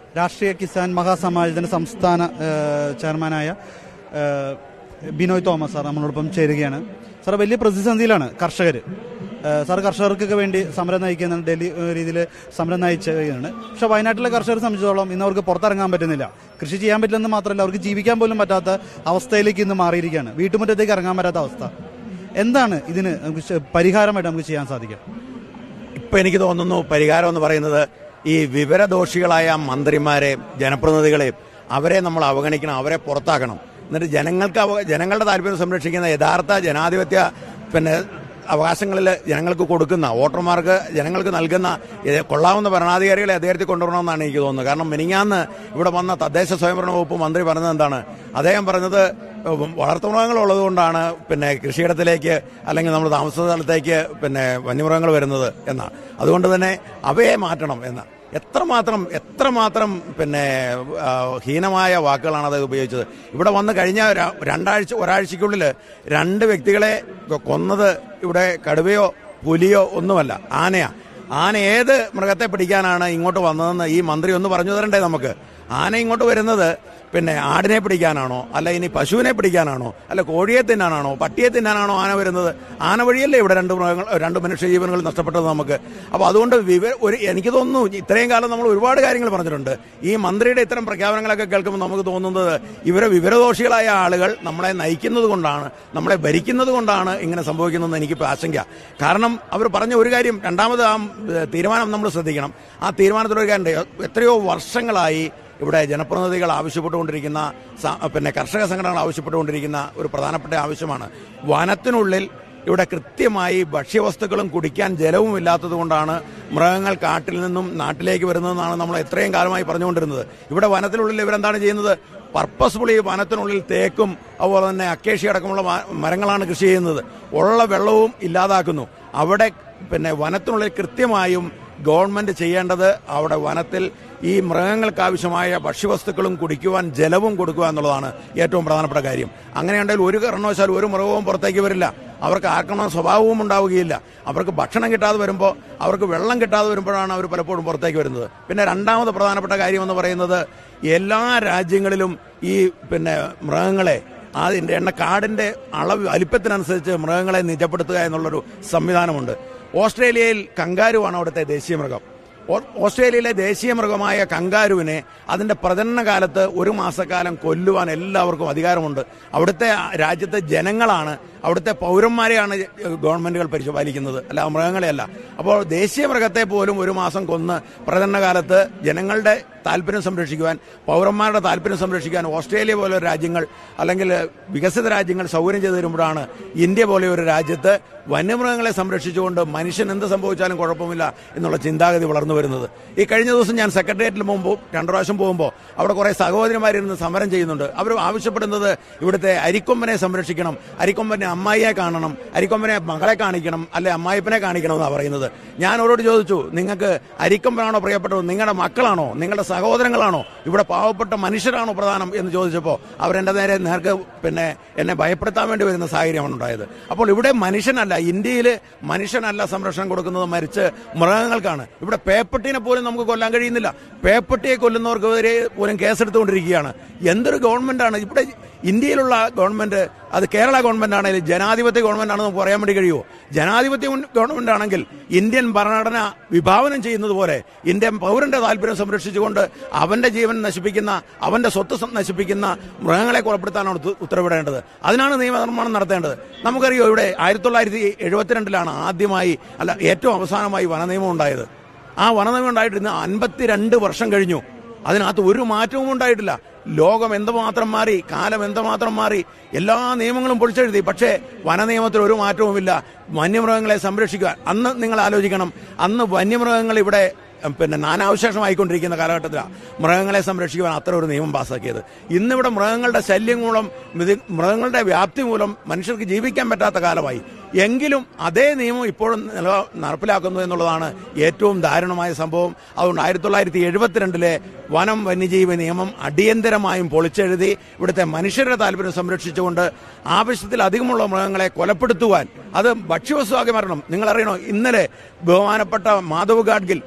രാഷ്ട്രീയ കിസാൻ മഹാസമാജത്തിന്റെ സംസ്ഥാന ഏഹ്, ചെയർമാനായ ഏഹ്, ബിനോയ് തോമസ് സാർ നമ്മളോടൊപ്പം ചേരുകയാണ് സാർ വലിയ പ്രതിസന്ധിയിലാണ് കർഷകർ സാർ കർഷകർക്കൊക്കെ വേണ്ടി സമരം നയിക്കുന്ന ഡൽഹി രീതിയിൽ സമരം നയിച്ചുകയാണ് പക്ഷെ വയനാട്ടിലെ കർഷകരെ സംബന്ധിച്ചിടത്തോളം ഇന്ന് അവർക്ക് പുറത്തിറങ്ങാൻ പറ്റുന്നില്ല കൃഷി ചെയ്യാൻ പറ്റില്ലെന്ന് മാത്രമല്ല അവർക്ക് ജീവിക്കാൻ പോലും പറ്റാത്ത അവസ്ഥയിലേക്ക് ഇന്ന് മാറിയിരിക്കുകയാണ് വീട്ടുമുറ്റത്തേക്ക് ഇറങ്ങാൻ പറ്റാത്ത അവസ്ഥ എന്താണ് ഇതിന് നമുക്ക് ശ- പരിഹാരമായിട്ട് നമുക്ക് ചെയ്യാൻ സാധിക്കുക ഇപ്പൊ എനിക്ക് തോന്നുന്നു പരിഹാരം എന്ന് പറയുന്നത് ഈ വിവരദോഷികളായ മന്ത്രിമാരെ ജനപ്രതിനിധികളെയും അവരെ നമ്മൾ അവഗണിക്കണം അവരെ പുറത്താക്കണം എന്നിട്ട് ജനങ്ങൾക്ക് അവ- ജനങ്ങളുടെ താല്പര്യം സംരക്ഷിക്കുന്ന യഥാർത്ഥ ജനാധിപത്യ പിന്നെ അവകാശങ്ങളിൽ ജനങ്ങൾക്ക് കൊടുക്കുന്ന വോട്ടർമാർക്ക് ജനങ്ങൾക്ക് നൽകുന്ന ഇത് കൊള്ളാവുന്ന ഭരണാധികാരികളെ അദ്ദേഹത്തിൽ കൊണ്ടുവരണമെന്നാണ് എനിക്ക് തോന്നുന്നത് കാരണം മിനിങ്ങാന്ന് ഇവിടെ വന്ന തദ്ദേശ സ്വയംഭരണ വകുപ്പ് മന്ത്രി പറഞ്ഞത് എന്താണ് അദ്ദേഹം പറഞ്ഞത് വളർത്തുമൃഗങ്ങൾ ഉള്ളതുകൊണ്ടാണ് പിന്നെ കൃഷിയിടത്തിലേക്ക് അല്ലെങ്കിൽ നമ്മൾ താമസ സ്ഥലത്തേക്ക് പിന്നെ വന്യമൃഗങ്ങൾ വരുന്നത് എന്നാണ് അതുകൊണ്ട് തന്നെ അവയെ മാറ്റണം എന്ന് എത്രമാത്രം എത്രമാത്രം പിന്നെ ആ, ഹീനമായ വാക്കുകളാണ് അത് ഉപയോഗിച്ചത് ഇവിടെ വന്ന് കഴിഞ്ഞ ര- രണ്ടാഴ്ച ഒരാഴ്ചക്കുള്ളിൽ രണ്ട് വ്യക്തികളെ കൊന്നത് ഇവിടെ കടുവയോ പുലിയോ ഒന്നുമല്ല ആനയാ ആന ഏത് മൃഗത്തെ പിടിക്കാനാണ് ഇങ്ങോട്ട് വന്നതെന്ന് ഈ മന്ത്രി ഒന്ന് പറഞ്ഞു തരണ്ടേ നമുക്ക് ആന ഇങ്ങോട്ട് വരുന്നത് പിന്നെ ആടിനെ പിടിക്കാനാണോ അല്ല ഇനി പശുവിനെ പിടിക്കാനാണോ അല്ല കോഴിയെ തിന്നാനാണോ പട്ടിയെ തിന്നാനാണോ ആന വരുന്നത് ആന വഴിയല്ലേ ഇവിടെ രണ്ട് മൃഗങ്ങൾ രണ്ട് മനുഷ്യ ജീവനുകൾ നഷ്ടപ്പെട്ടത് നമുക്ക് അപ്പോൾ അതുകൊണ്ട് വിവ ഒരു എനിക്ക് തോന്നുന്നു ഇത്രയും കാലം നമ്മൾ ഒരുപാട് കാര്യങ്ങൾ പറഞ്ഞിട്ടുണ്ട് ഈ മന്ത്രിയുടെ ഇത്തരം പ്രഖ്യാപനങ്ങളൊക്കെ കേൾക്കുമ്പോൾ നമുക്ക് തോന്നുന്നത് ഇവരെ വിവരദോഷികളായ ആളുകൾ നമ്മളെ നയിക്കുന്നത് കൊണ്ടാണ് നമ്മളെ ഭരിക്കുന്നത് കൊണ്ടാണ് ഇങ്ങനെ സംഭവിക്കുന്നതെന്ന് എനിക്കിപ്പോൾ ആശങ്ക കാരണം അവർ പറഞ്ഞ ഒരു കാര്യം രണ്ടാമത് ആ ഏഹ്, തീരുമാനം നമ്മൾ ശ്രദ്ധിക്കണം ആ തീരുമാനത്തിലൊരു കാര്യമുണ്ട് എത്രയോ വർഷങ്ങളായി ഇവിടെ ജനപ്രതിനിധികൾ ആവശ്യപ്പെട്ടുകൊണ്ടിരിക്കുന്ന സ- പിന്നെ കർഷക സംഘടനകൾ ആവശ്യപ്പെട്ടുകൊണ്ടിരിക്കുന്ന ഒരു പ്രധാനപ്പെട്ട ആവശ്യമാണ് വനത്തിനുള്ളിൽ ഇവിടെ കൃത്യമായി ഭക്ഷ്യവസ്തുക്കളും കുടിക്കാൻ ജലവും ഇല്ലാത്തത് കൊണ്ടാണ് മൃഗങ്ങൾ കാട്ടിൽ നിന്നും നാട്ടിലേക്ക് വരുന്നതെന്നാണ് നമ്മൾ എത്രയും കാലമായി പറഞ്ഞുകൊണ്ടിരുന്നത് ഇവിടെ വനത്തിനുള്ളിൽ ഇവരെന്താണ് ചെയ്യുന്നത് പർപ്പസ്ഫുള്ളി വനത്തിനുള്ളിൽ തേക്കും അതുപോലെ തന്നെ അക്കേഷി അടക്കമുള്ള മ- മരങ്ങളാണ് കൃഷി ചെയ്യുന്നത് ഉള്ള വെള്ളവും ഇല്ലാതാക്കുന്നു അവിടെ പിന്നെ വനത്തിനുള്ളിൽ കൃത്യമായും ഗവൺമെന്റ് ചെയ്യേണ്ടത് അവിടെ വനത്തിൽ ഈ മൃഗങ്ങൾക്ക് ആവശ്യമായ ഭക്ഷ്യവസ്തുക്കളും കുടിക്കുവാൻ ജലവും കൊടുക്കുക എന്നുള്ളതാണ് ഏറ്റവും പ്രധാനപ്പെട്ട കാര്യം അങ്ങനെയുണ്ടെങ്കിൽ ഒരു കാരണവശാലും ഒരു മൃഗവും പുറത്തേക്ക് വരില്ല അവർക്ക് ആക്രമണ സ്വഭാവവും ഉണ്ടാവുകയില്ല അവർക്ക് ഭക്ഷണം കിട്ടാതെ വരുമ്പോൾ അവർക്ക് വെള്ളം കിട്ടാതെ വരുമ്പോഴാണ് അവർ പലപ്പോഴും പുറത്തേക്ക് വരുന്നത് പിന്നെ രണ്ടാമത് പ്രധാനപ്പെട്ട കാര്യം എന്ന് പറയുന്നത് എല്ലാ രാജ്യങ്ങളിലും ഈ പിന്നെ മൃഗങ്ങളെ അതിന്റെ എണ്ണ കാടിന്റെ അളവ് വലിപ്പത്തിനനുസരിച്ച് മൃഗങ്ങളെ നിജപ്പെടുത്തുക എന്നുള്ളൊരു സംവിധാനമുണ്ട് ഓസ്ട്രേലിയയിൽ കങ്കാരുവാണ് അവിടുത്തെ ദേശീയ മൃഗം ഓ- ഓസ്ട്രേലിയയിലെ ദേശീയ മൃഗമായ കങ്കാരുവിനെ അതിന്റെ പ്രജനന കാലത്ത് ഒരു മാസക്കാലം കൊല്ലുവാൻ എല്ലാവർക്കും അധികാരമുണ്ട് അവിടുത്തെ രാജ്യത്തെ ജനങ്ങളാണ് അവിടുത്തെ പൗരന്മാരെയാണ് ഗവൺമെന്റുകൾ പരിപാലിക്കുന്നത് അല്ല മൃഗങ്ങളെയല്ല അപ്പോൾ ദേശീയ മൃഗത്തെ പോലും ഒരു മാസം കൊന്ന് പ്രജനന കാലത്ത് ജനങ്ങളുടെ താല്പര്യം സംരക്ഷിക്കുവാൻ പൗരന്മാരുടെ താല്പര്യം സംരക്ഷിക്കാൻ ഓസ്ട്രേലിയ പോലുള്ള രാജ്യങ്ങൾ അല്ലെങ്കിൽ വികസിത രാജ്യങ്ങൾ സൗകര്യം ചെയ്തു തരുമ്പോഴാണ് ഇന്ത്യ പോലെ ഒരു രാജ്യത്ത് വന്യമൃഗങ്ങളെ സംരക്ഷിച്ചുകൊണ്ട് മനുഷ്യൻ എന്ത് സംഭവിച്ചാലും കുഴപ്പമില്ല എന്നുള്ള ചിന്താഗതി വളർന്നു വരുന്നത് ഈ കഴിഞ്ഞ ദിവസം ഞാൻ സെക്രട്ടേറിയറ്റിൽ പോകുമ്പോൾ രണ്ടു പ്രാവശ്യം പോകുമ്പോൾ അവിടെ കുറെ സഹോദരിമാരിരുന്ന് സമരം ചെയ്യുന്നുണ്ട് അവർ ആവശ്യപ്പെടുന്നത് ഇവിടുത്തെ അരിക്കൊമ്പനെ സംരക്ഷിക്കണം അരിക്കൊമ്പനെ അമ്മായിയെ കാണണം അരിക്കൊമ്പനെ മകളെ കാണിക്കണം അല്ലെ അമ്മായിപ്പനെ കാണിക്കണം എന്നാണ് പറയുന്നത് ഞാൻ അവരോട് ചോദിച്ചു നിങ്ങൾക്ക് അരിക്കൊമ്പനാണോ പ്രിയപ്പെട്ടത് നിങ്ങളുടെ മക്കളാണോ നിങ്ങളുടെ സഹോദരങ്ങളാണോ ഇവിടെ പാവപ്പെട്ട മനുഷ്യരാണോ പ്രധാനം എന്ന് ചോദിച്ചപ്പോൾ അവരെന്റെ നേരെ നേർക്ക് പിന്നെ എന്നെ ഭയപ്പെടുത്താൻ വേണ്ടി വരുന്ന സാഹചര്യമാണ് ഉണ്ടായത് അപ്പോൾ ഇവിടെ മനുഷ്യനല്ല ഇന്ത്യയിൽ മനുഷ്യനല്ല സംരക്ഷണം കൊടുക്കുന്നത് മരിച്ച് മൃഗങ്ങൾക്കാണ് ഇവിടെ പേപ്പട്ടിനെ പോലും നമുക്ക് കൊല്ലാൻ കഴിയുന്നില്ല പേപ്പട്ടിയെ കൊല്ലുന്നവർക്കെതിരെ പോലും കേസെടുത്തുകൊണ്ടിരിക്കുകയാണ് എന്തൊരു ഗവൺമെന്റാണ് ഇവിടെ ഇന്ത്യയിലുള്ള ഗവൺമെന്റ് അത് കേരള ഗവൺമെന്റ് ആണെങ്കിലും ജനാധിപത്യ ഗവൺമെന്റ് ആണെന്ന് നമുക്ക് പറയാൻ വേണ്ടി കഴിയുമോ ജനാധിപത്യ ഗവൺമെന്റ് ആണെങ്കിൽ ഇന്ത്യൻ ഭരണഘടന വിഭാവനം ചെയ്യുന്നത് പോലെ ഇന്ത്യൻ പൗരന്റെ താല്പര്യം സംരക്ഷിച്ചുകൊണ്ട് അവന്റെ ജീവൻ നശിപ്പിക്കുന്ന അവന്റെ സ്വത്ത് സം- നശിപ്പിക്കുന്ന മൃഗങ്ങളെ കൊലപ്പെടുത്താനാണ് ഉത്ത- ഉത്തരവിടേണ്ടത് അതിനാണ് നിയമനിർമ്മാണം നടത്തേണ്ടത് നമുക്കറിയോ ഇവിടെ ആയിരത്തി തൊള്ളായിരത്തി എഴുപത്തിരണ്ടിലാണ് ആദ്യമായി അല്ല ഏറ്റവും അവസാനമായി വനനിയമം ഉണ്ടായത് ആ വനനിയമം ഉണ്ടായിട്ട് ഇന്ന് അൻപത്തിരണ്ട് വർഷം കഴിഞ്ഞു അതിനകത്ത് ഒരു മാറ്റവും ഉണ്ടായിട്ടില്ല ലോകം എന്തുമാത്രം മാറി കാലം എന്തുമാത്രം മാറി എല്ലാ നിയമങ്ങളും പൊളിച്ചെഴുതി പക്ഷേ വനനിയമത്തിൽ ഒരു മാറ്റവുമില്ല വന്യമൃഗങ്ങളെ സംരക്ഷിക്കുക അന്ന് നിങ്ങൾ ആലോചിക്കണം അന്ന് വന്യമൃഗങ്ങൾ ഇവിടെ ഉം, പിന്നെ നാനാവശേഷമായിക്കൊണ്ടിരിക്കുന്ന കാലഘട്ടത്തിലാണ് മൃഗങ്ങളെ സംരക്ഷിക്കുവാൻ അത്ര ഒരു നിയമം പാസ്സാക്കിയത് ഇന്നിവിടെ മൃഗങ്ങളുടെ ശല്യം മൂലം ഇത് മൃഗങ്ങളുടെ വ്യാപ്തി മൂലം മനുഷ്യർക്ക് ജീവിക്കാൻ പറ്റാത്ത കാലമായി എങ്കിലും അതേ നിയമം ഇപ്പോഴും നില നടപ്പിലാക്കുന്നു എന്നുള്ളതാണ് ഏറ്റവും ദാരുണമായ സംഭവം അതുകൊണ്ട് ആയിരത്തി തൊള്ളായിരത്തി എഴുപത്തിരണ്ടിലെ വനം വന്യജീവി നിയമം അടിയന്തരമായും പൊളിച്ചെഴുതി ഇവിടുത്തെ മനുഷ്യരുടെ താല്പര്യം സംരക്ഷിച്ചുകൊണ്ട് ആവശ്യത്തിലധികമുള്ള മൃഗങ്ങളെ കൊലപ്പെടുത്തുവാൻ അത് ഭക്ഷ്യവസ്തുവാക്കി മാറണം നിങ്ങൾ അറിയണോ ഇന്നലെ ബഹുമാനപ്പെട്ട മാധവ് ഗാഡ്ഗിൽ ഏറ്റവും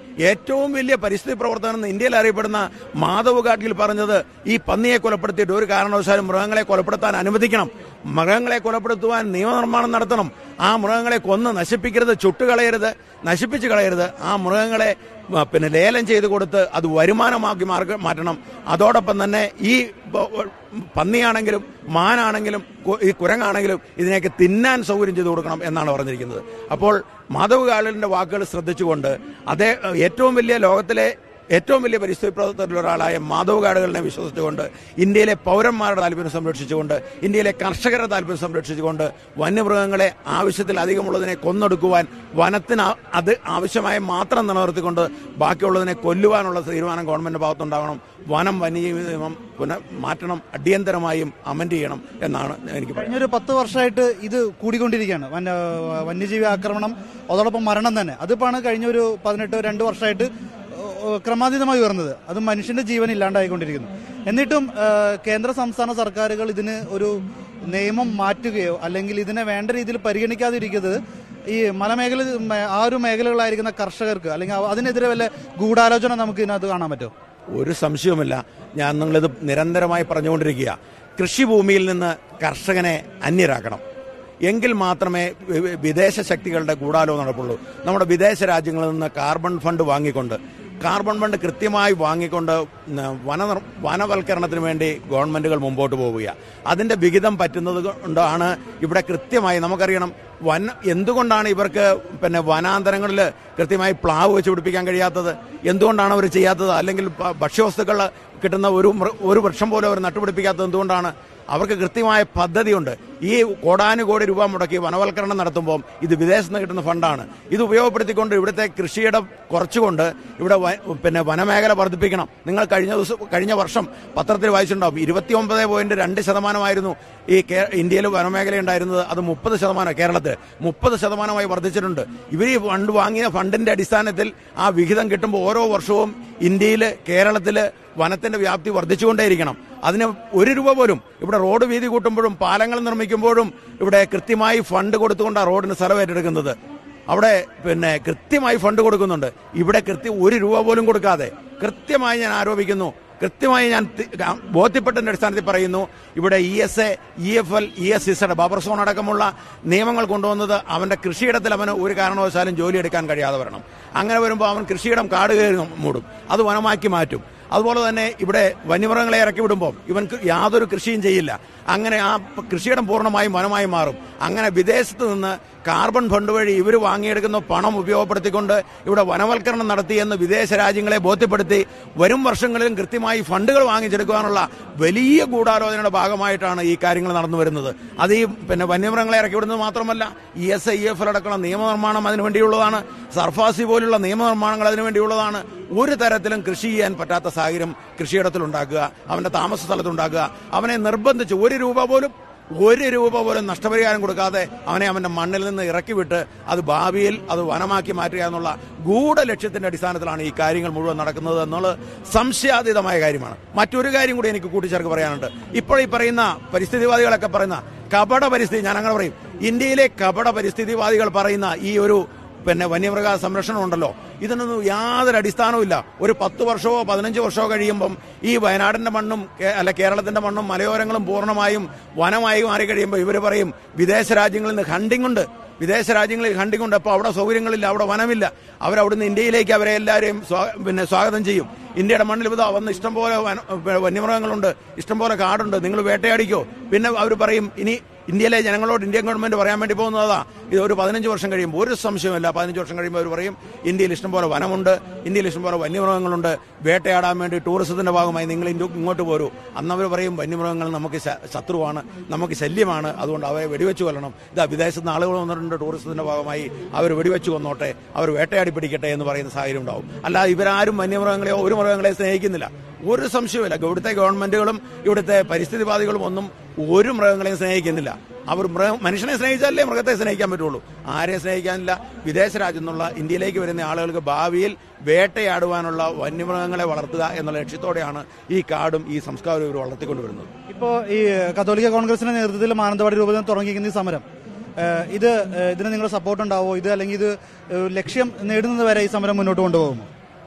ഏറ്റവും വലിയ പരിസ്ഥിതി പ്രവർത്തനം എന്ന് ഇന്ത്യയിൽ അറിയപ്പെടുന്ന മാധവ് ഗാഡ്ഗിൽ പറഞ്ഞത് ഈ പന്നിയെ കൊലപ്പെടുത്തിയിട്ട് ഒരു കാരണവശാലും മൃഗങ്ങളെ കൊലപ്പെടുത്താൻ അനുവദിക്കണം മൃഗങ്ങളെ കൊലപ്പെടുത്തുവാൻ നിയമനിർമ്മാണം നടത്തണം ആ മൃഗങ്ങളെ കൊന്ന് നശിപ്പിക്കരുത് ചുട്ടുകളയരുത് നശിപ്പിച്ച് കളയരുത് ആ മൃഗങ്ങളെ ആ, പിന്നെ ലേലം ചെയ്ത് കൊടുത്ത് അത് വരുമാനമാക്കി മാർഗ മാറ്റണം അതോടൊപ്പം തന്നെ ഈ ബ- പന്നിയാണെങ്കിലും മാനാണെങ്കിലും കു- ഈ കുരങ്ങാണെങ്കിലും ഇതിനെയൊക്കെ തിന്നാൻ സൗകര്യം ചെയ്തു കൊടുക്കണം എന്നാണ് പറഞ്ഞിരിക്കുന്നത് അപ്പോൾ മാധവ് ഗാഡ്ഗിലിന്റെ വാക്കുകൾ ശ്രദ്ധിച്ചുകൊണ്ട് അതേ ഏറ്റവും വലിയ ലോകത്തിലെ ഏറ്റവും വലിയ പരിസ്ഥിതി പ്രവർത്തകരിൽ ഒരാളായ മാധവ് ഗാഡുകളിനെ വിശ്വസിച്ചുകൊണ്ട് ഇന്ത്യയിലെ പൗരന്മാരുടെ താല്പര്യം സംരക്ഷിച്ചുകൊണ്ട് ഇന്ത്യയിലെ കർഷകരുടെ താല്പര്യം സംരക്ഷിച്ചുകൊണ്ട് വന്യമൃഗങ്ങളെ ആവശ്യത്തിലധികമുള്ളതിനെ കൊന്നൊടുക്കുവാൻ വനത്തിന് ആ- അത് ആവശ്യമായ മാത്രം നിലനിർത്തിക്കൊണ്ട് ബാക്കിയുള്ളതിനെ കൊല്ലുവാനുള്ള തീരുമാനം ഗവൺമെന്റ് ഭാഗത്തുണ്ടാകണം വനം വന്യജീവി നിയമം പുനഃ മാറ്റണം അടിയന്തരമായും അമെൻഡ് ചെയ്യണം എന്നാണ് എനിക്ക് പറയുന്നത് കഴിഞ്ഞൊരു പത്ത് വർഷമായിട്ട് ഇത് കൂടിക്കൊണ്ടിരിക്കുകയാണ് വന്യ വന്യജീവി ആക്രമണം അതോടൊപ്പം മരണം തന്നെ അതിപ്പാണ് കഴിഞ്ഞ ഒരു പതിനെട്ട് രണ്ട് വർഷമായിട്ട് ഏഹ്, ക്രമാതീതമായി ഉയർന്നത് അത് മനുഷ്യന്റെ ജീവൻ ഇല്ലാണ്ടായിക്കൊണ്ടിരിക്കുന്നു എന്നിട്ടും ഏഹ്, കേന്ദ്ര സംസ്ഥാന സർക്കാരുകൾ ഇതിന് ഒരു നിയമം മാറ്റുകയോ അല്ലെങ്കിൽ ഇതിനെ വേണ്ട രീതിയിൽ പരിഗണിക്കാതിരിക്കുന്നത് ഈ മലമേഖല ആ ഒരു മേഖലകളായിരിക്കുന്ന കർഷകർക്ക് അല്ലെങ്കിൽ അവ- അതിനെതിരെ വല്ല ഗൂഢാലോചന നമുക്ക് ഇതിനകത്ത് കാണാൻ പറ്റുമോ ഒരു സംശയവുമില്ല ഞാൻ നിങ്ങളിത് നിരന്തരമായി പറഞ്ഞുകൊണ്ടിരിക്കുക കൃഷിഭൂമിയിൽ നിന്ന് കർഷകനെ അന്യരാക്കണം എങ്കിൽ മാത്രമേ വി- വി- വിദേശ ശക്തികളുടെ ഗൂഢാലോ നടപ്പുള്ളൂ നമ്മുടെ വിദേശ രാജ്യങ്ങളിൽ നിന്ന് കാർബൺ ഫണ്ട് വാങ്ങിക്കൊണ്ട് കാർബൺ ഫണ്ട് കൃത്യമായി വാങ്ങിക്കൊണ്ട് ന- വന നിർ- വനവൽക്കരണത്തിന് വേണ്ടി ഗവൺമെന്റുകൾ മുമ്പോട്ട് പോവുക അതിന്റെ വിഹിതം പറ്റുന്നത് കൊണ്ടാണ് ഇവിടെ കൃത്യമായി നമുക്കറിയണം വന എന്തുകൊണ്ടാണ് ഇവർക്ക് പിന്നെ വനാന്തരങ്ങളിൽ കൃത്യമായി പ്ലാവ് വെച്ച് പിടിപ്പിക്കാൻ കഴിയാത്തത് എന്തുകൊണ്ടാണ് അവർ ചെയ്യാത്തത് അല്ലെങ്കിൽ ഭ- ഭക്ഷ്യവസ്തുക്കൾ കിട്ടുന്ന ഒരു മൃ- ഒരു വൃക്ഷം പോലും അവർ നട്ടുപിടിപ്പിക്കാത്തത് എന്തുകൊണ്ടാണ് അവർക്ക് കൃത്യമായ പദ്ധതിയുണ്ട് ഈ കോടാനുകോടി രൂപ മുടക്കി വനവൽക്കരണം നടത്തുമ്പോൾ ഇത് വിദേശത്ത് നിന്ന് കിട്ടുന്ന ഫണ്ടാണ് ഇത് ഉപയോഗപ്പെടുത്തിക്കൊണ്ട് ഇവിടുത്തെ കൃഷിയുടെ കുറച്ചുകൊണ്ട് ഇവിടെ വ- പിന്നെ വനമേഖല വർദ്ധിപ്പിക്കണം നിങ്ങൾ കഴിഞ്ഞ ദിവസം കഴിഞ്ഞ വർഷം പത്രത്തിൽ വായിച്ചിട്ടുണ്ടാവും ഇരുപത്തി ഒമ്പത് പോയിന്റ് രണ്ട് ശതമാനമായിരുന്നു ഈ കേ- ഇന്ത്യയിൽ വനമേഖല ഉണ്ടായിരുന്നത് അത് മുപ്പത് ശതമാനം കേരളത്തിൽ മുപ്പത് ശതമാനമായി വർദ്ധിച്ചിട്ടുണ്ട് ഇവർ ഈ ഫണ്ട് വാങ്ങിയ ഫണ്ടിന്റെ അടിസ്ഥാനത്തിൽ ആ വിഹിതം കിട്ടുമ്പോൾ ഓരോ വർഷവും ഇന്ത്യയിൽ കേരളത്തിൽ വനത്തിന്റെ വ്യാപ്തി വർദ്ധിച്ചുകൊണ്ടേയിരിക്കണം അതിന് ഒരു രൂപ പോലും ഇവിടെ റോഡ് വീതി കൂട്ടുമ്പോഴും പാലങ്ങൾ നിർമ്മിക്കുമ്പോഴും ഇവിടെ കൃത്യമായി ഫണ്ട് കൊടുത്തുകൊണ്ടാണ് റോഡിന് സ്ഥലം ഏറ്റെടുക്കുന്നത് അവിടെ പിന്നെ കൃത്യമായി ഫണ്ട് കൊടുക്കുന്നുണ്ട് ഇവിടെ കൃത്യം ഒരു രൂപ പോലും കൊടുക്കാതെ കൃത്യമായി ഞാൻ ആരോപിക്കുന്നു കൃത്യമായി ഞാൻ തി- ക- ബോധ്യപ്പെട്ടതിന്റെ അടിസ്ഥാനത്തിൽ പറയുന്നു ഇവിടെ E S A E F L E S Z buffer zone അടക്കമുള്ള നിയമങ്ങൾ കൊണ്ടുവന്നത് അവന്റെ കൃഷിയിടത്തിൽ അവന് ഒരു കാരണവശാലും ജോലി എടുക്കാൻ കഴിയാതെ വരണം അങ്ങനെ വരുമ്പോൾ അവൻ കൃഷിയിടം കാട് കയറി മൂടും അത് വനമാക്കി മാറ്റും അതുപോലെ തന്നെ ഇവിടെ വന്യമൃഗങ്ങളെ ഇറക്കി വിടുമ്പോൾ ഇവൻ യാതൊരു കൃഷിയും ചെയ്യില്ല അങ്ങനെ ആ പ- കൃഷിയിടം പൂർണ്ണമായും വനമായി മാറും അങ്ങനെ വിദേശത്ത് നിന്ന് കാർബൺ ഫണ്ട് വഴി ഇവർ വാങ്ങിയെടുക്കുന്ന പണം ഉപയോഗപ്പെടുത്തിക്കൊണ്ട് ഇവിടെ വനവൽക്കരണം നടത്തിയെന്ന് വിദേശ രാജ്യങ്ങളെ ബോധ്യപ്പെടുത്തി വരും വർഷങ്ങളിലും കൃത്യമായി ഫണ്ടുകൾ വാങ്ങിച്ചെടുക്കുവാനുള്ള വലിയ ഗൂഢാലോചനയുടെ ഭാഗമായിട്ടാണ് ഈ കാര്യങ്ങൾ നടന്നു വരുന്നത് അത് ഈ പിന്നെ വന്യമൃഗങ്ങളെ ഇറക്കി വിടുന്നത് മാത്രമല്ല ഇ എസ് ഐ എഫ് അടക്കമുള്ള നിയമനിർമ്മാണം അതിനു വേണ്ടിയുള്ളതാണ് സർഫാസി പോലുള്ള നിയമനിർമ്മാണങ്ങൾ അതിനു വേണ്ടിയുള്ളതാണ് ഒരു തരത്തിലും കൃഷി ചെയ്യാൻ പറ്റാത്ത സാഹചര്യം കൃഷിയിടത്തിൽ ഉണ്ടാക്കുക അവന്റെ താമസ സ്ഥലത്തുണ്ടാക്കുക അവനെ നിർബന്ധിച്ച് ഒരു രൂപ പോലും ഒരു രൂപ പോലും നഷ്ടപരിഹാരം കൊടുക്കാതെ അവനെ അവന്റെ മണ്ണിൽ നിന്ന് ഇറക്കി വിട്ട് അത് ഭാവിയിൽ അത് വനമാക്കി മാറ്റുക എന്നുള്ള ഗൂഢ ലക്ഷ്യത്തിന്റെ അടിസ്ഥാനത്തിലാണ് ഈ കാര്യങ്ങൾ മുഴുവൻ നടക്കുന്നത് എന്നുള്ളത് സംശയാതീതമായ കാര്യമാണ് മറ്റൊരു കാര്യം കൂടി എനിക്ക് കൂട്ടിച്ചേർക്ക് പറയാനുണ്ട് ഇപ്പോൾ ഈ പറയുന്ന പരിസ്ഥിതിവാദികളൊക്കെ പറയുന്ന കപട പരിസ്ഥിതി ഞാൻ അങ്ങനെ പറയും ഇന്ത്യയിലെ കപട പരിസ്ഥിതിവാദികൾ പറയുന്ന ഈ ഒരു പിന്നെ വന്യമൃഗ സംരക്ഷണം ഉണ്ടല്ലോ ഇതിനൊന്നും യാതൊരു അടിസ്ഥാനവും ഇല്ല ഒരു പത്ത് വർഷമോ പതിനഞ്ച് വർഷമോ കഴിയുമ്പം ഈ വയനാടിന്റെ മണ്ണും കേ- അല്ല കേരളത്തിന്റെ മണ്ണും മലയോരങ്ങളും പൂർണ്ണമായും വനമായി മാറി കഴിയുമ്പോൾ ഇവർ പറയും വിദേശ രാജ്യങ്ങളിൽ നിന്ന് ഹണ്ടിങ് ഉണ്ട് വിദേശ രാജ്യങ്ങളിൽ ഹണ്ടിങ് ഉണ്ട് അപ്പോൾ അവിടെ സൗകര്യങ്ങളില്ല അവിടെ വനമില്ല അവരവിടുന്ന് ഇന്ത്യയിലേക്ക് അവരെ എല്ലാവരെയും സ്വാ- പിന്നെ സ്വാഗതം ചെയ്യും ഇന്ത്യയുടെ മണ്ണിൽ ഇതാ വന്ന് ഇഷ്ടംപോലെ വന- വന്യമൃഗങ്ങളുണ്ട് ഇഷ്ടംപോലെ കാടുണ്ട് നിങ്ങൾ വേട്ടയാടിക്കോ പിന്നെ അവർ പറയും ഇനി ഇന്ത്യയിലെ ജനങ്ങളോട് ഇന്ത്യൻ ഗവൺമെന്റ് പറയാൻ വേണ്ടി പോകുന്നതാ ഇത് ഒരു പതിനഞ്ച് വർഷം കഴിയുമ്പോൾ ഒരു സംശയമില്ല പതിനഞ്ച് വർഷം കഴിയുമ്പോൾ അവർ പറയും ഇന്ത്യയിൽ ഇഷ്ടംപോലെ വനമുണ്ട് ഇന്ത്യയിൽ ഇഷ്ടംപോലെ വന്യമൃഗങ്ങളുണ്ട് വേട്ടയാടാൻ വേണ്ടി ടൂറിസത്തിന്റെ ഭാഗമായി നിങ്ങൾ ഇങ്ങോ- ഇങ്ങോട്ട് പോരൂ അന്ന് അവർ പറയും വന്യമൃഗങ്ങൾ നമുക്ക് ശ- ശത്രുവാണ് നമുക്ക് ശല്യമാണ് അതുകൊണ്ട് അവയെ വെടിവെച്ച് കൊല്ലണം ഇതാ വിദേശത്ത് നിന്ന് ആളുകൾ വന്നിട്ടുണ്ട് ടൂറിസത്തിന്റെ ഭാഗമായി അവർ വെടിവെച്ച് കൊന്നോട്ടെ അവർ വേട്ടയാടി പിടിക്കട്ടെ എന്ന് പറയുന്ന സാഹചര്യം ഉണ്ടാവും അല്ലാതെ ഇവരാരും വന്യമൃഗങ്ങളെയോ ഒരു മൃഗങ്ങളെ സ്നേഹിക്കുന്നില്ല ഒരു സംശയവുമില്ല ഇവിടുത്തെ ഗവൺമെന്റുകളും ഇവിടുത്തെ പരിസ്ഥിതിവാദികളും ഒന്നും ഒരു മൃഗങ്ങളെയും സ്നേഹിക്കുന്നില്ല അവർ മൃഗ മനുഷ്യനെ സ്നേഹിച്ചാലേ മൃഗത്തെ സ്നേഹിക്കാൻ പറ്റുള്ളൂ ആരെയും സ്നേഹിക്കാനില്ല വിദേശ രാജ്യം എന്നുള്ള ഇന്ത്യയിലേക്ക് വരുന്ന ആളുകൾക്ക് ഭാവിയിൽ വേട്ടയാടുവാനുള്ള വന്യമൃഗങ്ങളെ വളർത്തുക എന്നുള്ള ലക്ഷ്യത്തോടെയാണ് ഈ കാടും ഈ സംസ്കാരവും ഇവർ വളർത്തിക്കൊണ്ടുവരുന്നത് ഇപ്പോൾ ഈ കത്തോലിക്ക കോൺഗ്രസിന്റെ നേതൃത്വത്തിൽ മാനന്തവാടി രൂപത്തിൽ തുടങ്ങിയിരിക്കുന്ന ഈ സമരം ഏഹ് ഇത് ഏഹ് ഇതിന് നിങ്ങളുടെ സപ്പോർട്ട് ഉണ്ടാവോ ഇത് അല്ലെങ്കിൽ ഇത് ഏഹ് ലക്ഷ്യം നേടുന്നത് വരെ ഈ സമരം മുന്നോട്ട് കൊണ്ടുപോകുമോ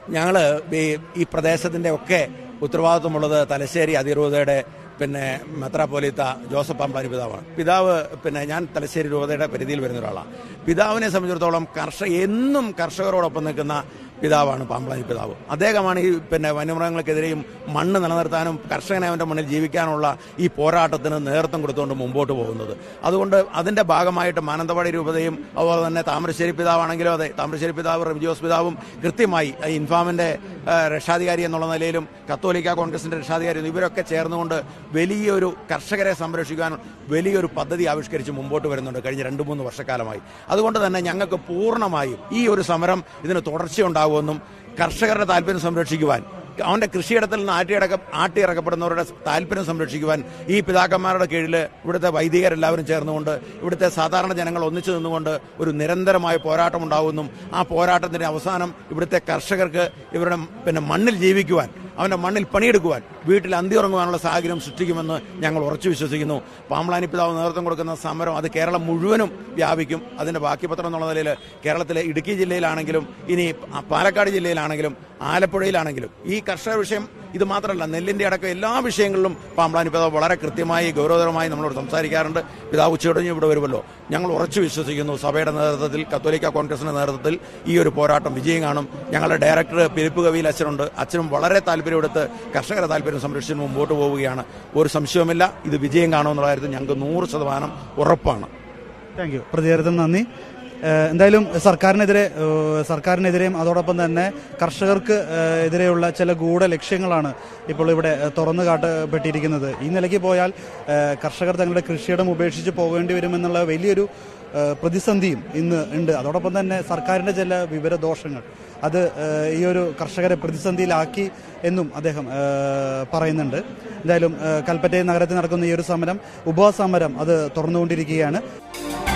ഞങ്ങൾ ഈ ഈ പ്രദേശത്തിന്റെ ഒക്കെ ഉത്തരവാദിത്വമുള്ളത് തലശ്ശേരി അതിരൂപതയുടെ പിന്നെ മെത്രാപ്പോലിത്ത ജോസഫ് പാമ്പാനി പിതാവാണ് പിതാവ് പിന്നെ ഞാൻ തലശ്ശേരി രൂപതയുടെ പരിധിയിൽ വരുന്ന ഒരാളാണ് പിതാവിനെ സംബന്ധിച്ചിടത്തോളം കർഷക എന്നും കർഷകരോടൊപ്പം നിൽക്കുന്ന പിതാവാണ് പാമ്പ്ളാനി പിതാവ് അദ്ദേഹമാണ് ഈ പിന്നെ വന്യമൃഗങ്ങൾക്കെതിരെയും മണ്ണ് നിലനിർത്താനും കർഷകനെ അവന്റെ മണ്ണിൽ ജീവിക്കാനുള്ള ഈ പോരാട്ടത്തിന് നേതൃത്വം കൊടുത്തുകൊണ്ട് മുമ്പോട്ട് പോകുന്നത് അതുകൊണ്ട് അതിന്റെ ഭാഗമായിട്ട് മാനന്തവാടി രൂപതയും അതുപോലെ തന്നെ താമരശ്ശേരി പിതാവാണെങ്കിലും അതെ താമരശ്ശേരി പിതാവ് റെബിജോസ് പിതാവും കൃത്യമായി ഈ ഇൻഫാമിന്റെ ആ, രക്ഷാധികാരി എന്നുള്ള നിലയിലും കത്തോലിക്ക കോൺഗ്രസിന്റെ രക്ഷാധികാരി ഇവരൊക്കെ ചേർന്നുകൊണ്ട് വലിയൊരു കർഷകരെ സംരക്ഷിക്കാൻ വലിയൊരു പദ്ധതി ആവിഷ്കരിച്ച് മുമ്പോട്ട് വരുന്നുണ്ട് കഴിഞ്ഞ രണ്ട് മൂന്ന് വർഷക്കാലമായി അതുകൊണ്ട് തന്നെ ഞങ്ങൾക്ക് പൂർണ്ണമായും ഈ ഒരു സമരം ഇതിന് തുടർച്ചയുണ്ടാകുമെന്നും കർഷകരുടെ താല്പര്യം സംരക്ഷിക്കുവാൻ അവന്റെ കൃഷിയിടത്തിൽ നിന്ന് ആട്ടിയടക്ക ആട്ടിയിറക്കപ്പെടുന്നവരുടെ താല്പര്യം സംരക്ഷിക്കുവാൻ ഈ പിതാക്കന്മാരുടെ കീഴിൽ ഇവിടുത്തെ വൈദികരെല്ലാവരും ചേർന്നുകൊണ്ട് ഇവിടുത്തെ സാധാരണ ജനങ്ങൾ ഒന്നിച്ചു നിന്നുകൊണ്ട് ഒരു നിരന്തരമായ പോരാട്ടം ഉണ്ടാകുമെന്നും ആ പോരാട്ടത്തിന്റെ അവസാനം ഇവിടുത്തെ കർഷകർക്ക് ഇവരുടെ പിന്നെ മണ്ണിൽ ജീവിക്കുവാൻ അവന്റെ മണ്ണിൽ പണിയെടുക്കുവാൻ വീട്ടിൽ അന്തിയുറങ്ങുവാനുള്ള സാഹചര്യം സൃഷ്ടിക്കുമെന്ന് ഞങ്ങൾ ഉറച്ചു വിശ്വസിക്കുന്നു പാമ്പ്ലാനി പിതാവ് നേതൃത്വം കൊടുക്കുന്ന സമരം അത് കേരളം മുഴുവനും വ്യാപിക്കും അതിന്റെ ബാക്കി പത്രം എന്നുള്ള നിലയിൽ കേരളത്തിലെ ഇടുക്കി ജില്ലയിലാണെങ്കിലും ഇനി പാലക്കാട് ജില്ലയിലാണെങ്കിലും ആലപ്പുഴയിലാണെങ്കിലും ഈ കർഷക വിഷയം ഇത് മാത്രമല്ല നെല്ലിന്റെ അടക്കം എല്ലാ വിഷയങ്ങളിലും പാമ്പ്ലാനി പിതാവ് വളരെ കൃത്യമായി ഗൗരവതരമായി നമ്മളോട് സംസാരിക്കാറുണ്ട് പിതാവ് ഉച്ചയുടഞ്ഞ് ഇവിടെ വരുമല്ലോ ഞങ്ങൾ ഉറച്ചു വിശ്വസിക്കുന്നു സഭയുടെ നേതൃത്വത്തിൽ കത്തോലിക്ക കോൺഗ്രസിന്റെ നേതൃത്വത്തിൽ ഈ ഒരു പോരാട്ടം വിജയം കാണും ഞങ്ങളുടെ ഡയറക്ടർ പിലിപ്പ് കവിയിൽ അച്ഛനുണ്ട് അച്ഛനും വളരെ താല്പര്യമെടുത്ത് കർഷകരുടെ താല്പര്യം സംരക്ഷിച്ച് മുമ്പോട്ട് പോവുകയാണ് ഒരു സംശയവുമില്ല ഇത് വിജയം കാണുമെന്നുള്ള കാര്യത്തിൽ ഞങ്ങൾക്ക് നൂറ് ശതമാനം ഉറപ്പാണ് താങ്ക് യു പ്രതികരണത്തിന് നന്ദി ഏഹ് എന്തായാലും സർക്കാരിനെതിരെ ഏഹ് സർക്കാരിനെതിരെയും അതോടൊപ്പം തന്നെ കർഷകർക്ക് ഏഹ് എതിരെയുള്ള ചില ഗൂഢ ലക്ഷ്യങ്ങളാണ് ഇപ്പോൾ ഇവിടെ ഏഹ് തുറന്നു കാട്ടപ്പെട്ടിരിക്കുന്നത് ഈ നിലയ്ക്ക് പോയാൽ ഏഹ് കർഷകർ തങ്ങളുടെ കൃഷിയിടം ഉപേക്ഷിച്ച് പോകേണ്ടി വരുമെന്നുള്ള വലിയൊരു ഏഹ് പ്രതിസന്ധിയും ഇന്ന് ഉണ്ട് അതോടൊപ്പം തന്നെ സർക്കാരിന്റെ ചില വിവരദോഷങ്ങൾ അത് ഏഹ് ഈ ഒരു കർഷകരെ പ്രതിസന്ധിയിലാക്കി എന്നും അദ്ദേഹം ഏഹ് പറയുന്നുണ്ട് എന്തായാലും ഏഹ് കൽപ്പറ്റ നഗരത്തിൽ നടക്കുന്ന ഈ ഒരു സമരം ഉപവാസ സമരം അത് തുറന്നുകൊണ്ടിരിക്കുകയാണ്